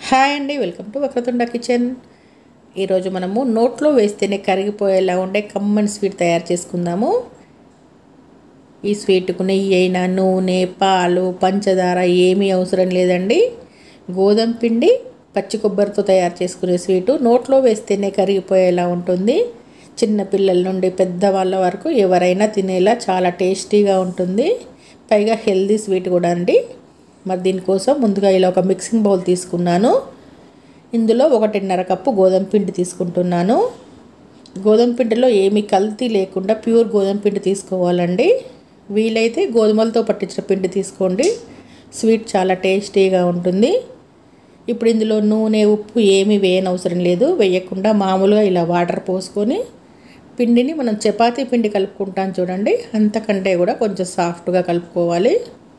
hi అండి welcome to Vakratunda kitchen ఈరోజు మనము నోట్లో వేస్తేనే కరిగిపోయేలా ఉండే కమ్మని స్వీట్ తయారు చేసుకుందాము ఈ స్వీట్కు నెయ్యి అయినా నూనె పాలు పంచదార ఏమీ అవసరం లేదండి గోధుమ పిండి పచ్చి కొబ్బరితో తయారు చేసుకునే స్వీటు నోట్లో వేస్తేనే కరిగిపోయేలా ఉంటుంది చిన్న పిల్లల నుండి పెద్దవాళ్ళ వరకు ఎవరైనా తినేలా చాలా టేస్టీగా ఉంటుంది పైగా హెల్దీ స్వీట్ కూడా అండి మరి దీనికోసం ముందుగా ఇలా ఒక మిక్సింగ్ బౌల్ తీసుకున్నాను ఇందులో ఒకటిన్నర కప్పు గోధుమ పిండి తీసుకుంటున్నాను గోధుమ పిండిలో ఏమీ కల్తీ లేకుండా ప్యూర్ గోధుమ పిండి తీసుకోవాలండి వీలైతే గోధుమలతో పట్టించిన పిండి తీసుకోండి స్వీట్ చాలా టేస్టీగా ఉంటుంది ఇప్పుడు ఇందులో నూనె ఉప్పు ఏమీ వేయనవసరం లేదు వేయకుండా మామూలుగా ఇలా వాటర్ పోసుకొని పిండిని మనం చపాతీ పిండి కలుపుకుంటాం చూడండి అంతకంటే కూడా కొంచెం సాఫ్ట్గా కలుపుకోవాలి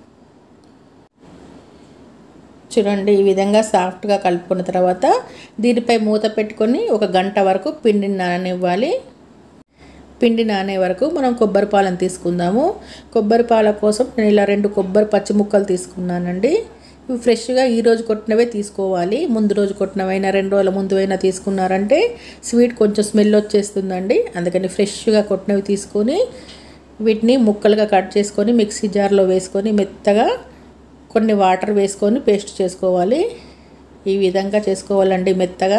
చూడండి ఈ విధంగా సాఫ్ట్గా కలుపుకున్న తర్వాత దీనిపై మూత పెట్టుకొని ఒక గంట వరకు పిండిని నాననివ్వాలి పిండి నానే వరకు మనం కొబ్బరి పాలను తీసుకుందాము కొబ్బరి పాల కోసం నేను ఇలా రెండు కొబ్బరి పచ్చి ముక్కలు తీసుకున్నానండి ఇవి ఫ్రెష్గా ఈరోజు కొట్టినవే తీసుకోవాలి ముందు రోజు కొట్టినవైనా రెండు రోజుల ముందు అయినా తీసుకున్నారంటే స్వీట్ కొంచెం స్మెల్ వచ్చేస్తుందండి అందుకని ఫ్రెష్గా కొట్టినవి తీసుకొని వీటిని ముక్కలుగా కట్ చేసుకొని మిక్సీ జార్లో వేసుకొని మెత్తగా కొన్ని వాటర్ వేసుకొని పేస్ట్ చేసుకోవాలి ఈ విధంగా చేసుకోవాలండి మెత్తగా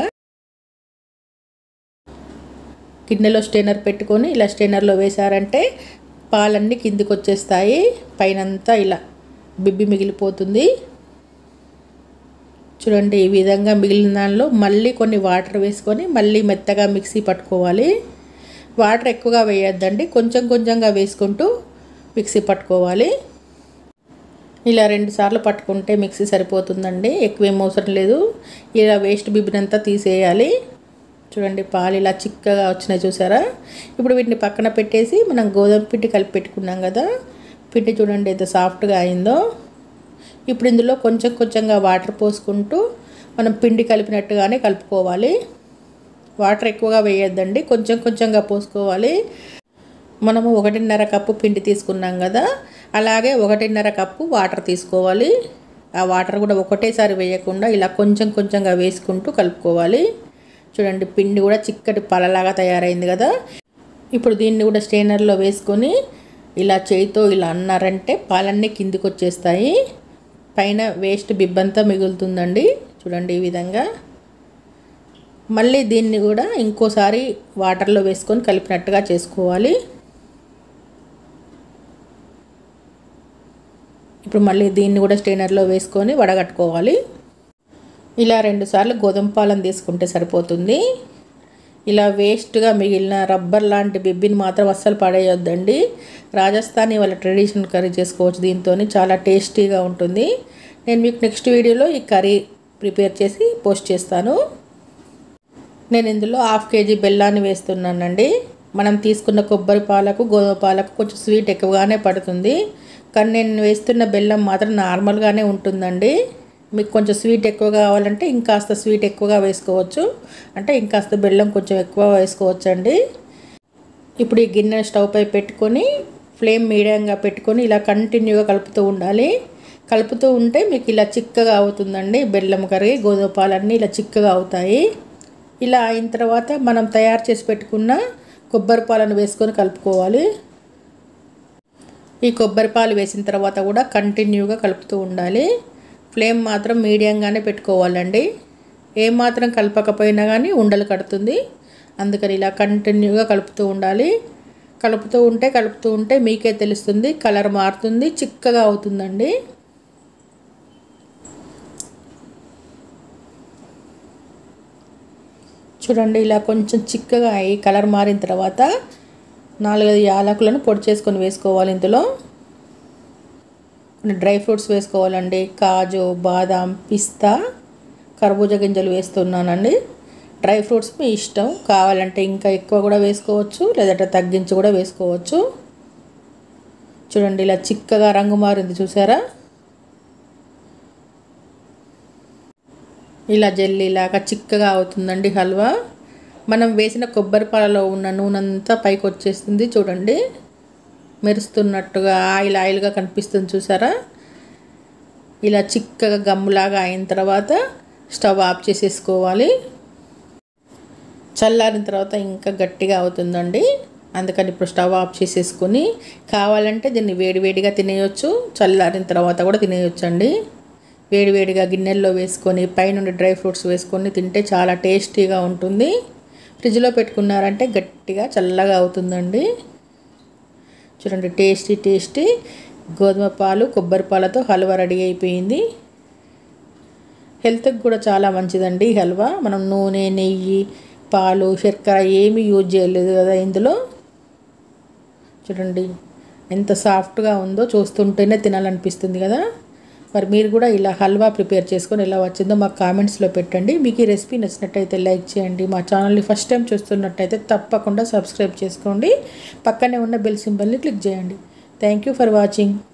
గిన్నెలో స్టెయినర్ పెట్టుకొని ఇలా స్టెయినర్లో వేశారంటే పాలన్నీ కిందికి వచ్చేస్తాయి పైనంతా ఇలా బిబ్బి మిగిలిపోతుంది చూడండి ఈ విధంగా మిగిలిన దానిలో మళ్ళీ కొన్ని వాటర్ వేసుకొని మళ్ళీ మెత్తగా మిక్సీ పట్టుకోవాలి వాటర్ ఎక్కువగా వేయొద్దండి కొంచెం కొంచెంగా వేసుకుంటూ మిక్సీ పట్టుకోవాలి ఇలా రెండు సార్లు పట్టుకుంటే మిక్సీ సరిపోతుందండి ఎక్కువ ఏం అవసరం లేదు ఇలా వేస్ట్ బిబ్బినంతా తీసేయాలి చూడండి పాలు ఇలా చిక్కగా వచ్చినాయి చూసారా ఇప్పుడు వీటిని పక్కన పెట్టేసి మనం గోధుమ పిండి కలిపి పెట్టుకున్నాం కదా పిండి చూడండి ఎంత సాఫ్ట్గా అయిందో ఇప్పుడు ఇందులో కొంచెం కొంచెంగా వాటర్ పోసుకుంటూ మనం పిండి కలిపినట్టుగానే కలుపుకోవాలి వాటర్ ఎక్కువగా వేయొద్దండి కొంచెం కొంచెంగా పోసుకోవాలి మనము ఒకటిన్నర కప్పు పిండి తీసుకున్నాం కదా అలాగే ఒకటిన్నర కప్పు వాటర్ తీసుకోవాలి ఆ వాటర్ కూడా ఒకటేసారి వేయకుండా ఇలా కొంచెం కొంచెంగా వేసుకుంటూ కలుపుకోవాలి చూడండి పిండి కూడా చిక్కటి పలలాగా తయారైంది కదా ఇప్పుడు దీన్ని కూడా స్టెయినర్లో వేసుకొని ఇలా చేయితో ఇలా అన్నారంటే పాలన్నీ కిందికి వచ్చేస్తాయి పైన వేస్ట్ బిబ్బంతా మిగులుతుందండి చూడండి ఈ విధంగా మళ్ళీ దీన్ని కూడా ఇంకోసారి వాటర్లో వేసుకొని కలిపినట్టుగా చేసుకోవాలి ఇప్పుడు మళ్ళీ దీన్ని కూడా స్టెయినర్లో వేసుకొని వడగట్టుకోవాలి ఇలా రెండుసార్లు గోధుమ పాలను తీసుకుంటే సరిపోతుంది ఇలా వేస్ట్గా మిగిలిన రబ్బర్ లాంటి బిబ్బిని మాత్రం అస్సలు పడేయొద్దండి రాజస్థానీ వాళ్ళ ట్రెడిషనల్ కర్రీ చేసుకోవచ్చు దీంతో చాలా టేస్టీగా ఉంటుంది నేను మీకు నెక్స్ట్ వీడియోలో ఈ కర్రీ ప్రిపేర్ చేసి పోస్ట్ చేస్తాను నేను ఇందులో హాఫ్ కేజీ బెల్లాన్ని వేస్తున్నానండి మనం తీసుకున్న కొబ్బరి పాలకు గోధుమ పాలకు కొంచెం స్వీట్ ఎక్కువగానే పడుతుంది కానీ నేను వేస్తున్న బెల్లం మాత్రం నార్మల్గానే ఉంటుందండి మీకు కొంచెం స్వీట్ ఎక్కువ కావాలంటే ఇంకాస్త స్వీట్ ఎక్కువగా వేసుకోవచ్చు అంటే ఇంకాస్త బెల్లం కొంచెం ఎక్కువ వేసుకోవచ్చు అండి ఇప్పుడు ఈ గిన్నె స్టవ్ పై పెట్టుకొని ఫ్లేమ్ మీడియంగా పెట్టుకొని ఇలా కంటిన్యూగా కలుపుతూ ఉండాలి కలుపుతూ ఉంటే మీకు ఇలా చిక్కగా అవుతుందండి బెల్లం కరిగి గోధుమ పాలన్నీ ఇలా చిక్కగా అవుతాయి ఇలా అయిన తర్వాత మనం తయారు చేసి పెట్టుకున్న కొబ్బరి పాలను వేసుకొని కలుపుకోవాలి ఈ కొబ్బరి పాలు వేసిన తర్వాత కూడా కంటిన్యూగా కలుపుతూ ఉండాలి ఫ్లేమ్ మాత్రం మీడియంగానే పెట్టుకోవాలండి ఏమాత్రం కలపకపోయినా కానీ ఉండలు కడుతుంది అందుకని ఇలా కంటిన్యూగా కలుపుతూ ఉండాలి కలుపుతూ ఉంటే కలుపుతూ ఉంటే మీకే తెలుస్తుంది కలర్ మారుతుంది చిక్కగా అవుతుందండి చూడండి ఇలా కొంచెం చిక్కగా అయ్యి కలర్ మారిన తర్వాత నాలుగైదు యాలకులను పొడి చేసుకొని వేసుకోవాలి ఇందులో కొన్ని డ్రై ఫ్రూట్స్ వేసుకోవాలండి కాజు బాదాం పిస్తా కర్బూజా గింజలు వేస్తున్నానండి డ్రై ఫ్రూట్స్ మీ ఇష్టం కావాలంటే ఇంకా ఎక్కువ కూడా వేసుకోవచ్చు లేదంటే తగ్గించి కూడా వేసుకోవచ్చు చూడండి ఇలా చిక్కగా రంగు మారింది చూసారా ఇలా జెల్లీలాగా చిక్కగా అవుతుందండి హల్వా మనం వేసిన కొబ్బరి పాలలో ఉన్న నూనె అంతా పైకి వచ్చేస్తుంది చూడండి మెరుస్తున్నట్టుగా ఆయిల్ ఆయిల్గా కనిపిస్తుంది చూసారా ఇలా చిక్కగా గమ్ములాగా అయిన తర్వాత స్టవ్ ఆఫ్ చేసేసుకోవాలి చల్లారిన తర్వాత ఇంకా గట్టిగా అవుతుందండి అందుకని ఇప్పుడు స్టవ్ ఆఫ్ చేసేసుకొని కావాలంటే దీన్ని వేడివేడిగా తినేయొచ్చు చల్లారిన తర్వాత కూడా తినేయొచ్చు అండి వేడివేడిగా గిన్నెల్లో వేసుకొని పైనుండి డ్రై ఫ్రూట్స్ వేసుకొని తింటే చాలా టేస్టీగా ఉంటుంది ఫ్రిడ్జ్లో పెట్టుకున్నారంటే గట్టిగా చల్లగా అవుతుందండి చూడండి టేస్టీ టేస్టీ గోధుమ పాలు కొబ్బరి పాలతో హల్వా రెడీ అయిపోయింది హెల్త్కి కూడా చాలా మంచిదండి ఈ హల్వా మనం నూనె నెయ్యి పాలు చక్కెర ఏమీ యూజ్ చేయలేదు కదా ఇందులో చూడండి ఎంత సాఫ్ట్గా ఉందో చూస్తుంటేనే తినాలనిపిస్తుంది కదా మరి మీరు కూడా ఇలా హల్వా ప్రిపేర్ చేసుకొని ఎలా వచ్చిందో మాకు కామెంట్స్లో పెట్టండి మీకు ఈ రెసిపీ నచ్చినట్టయితే లైక్ చేయండి మా ఛానల్ని ఫస్ట్ టైం చూస్తున్నట్టయితే తప్పకుండా సబ్స్క్రైబ్ చేసుకోండి పక్కనే ఉన్న బెల్ సింబల్ని క్లిక్ చేయండి థ్యాంక్ యూ ఫర్ వాచింగ్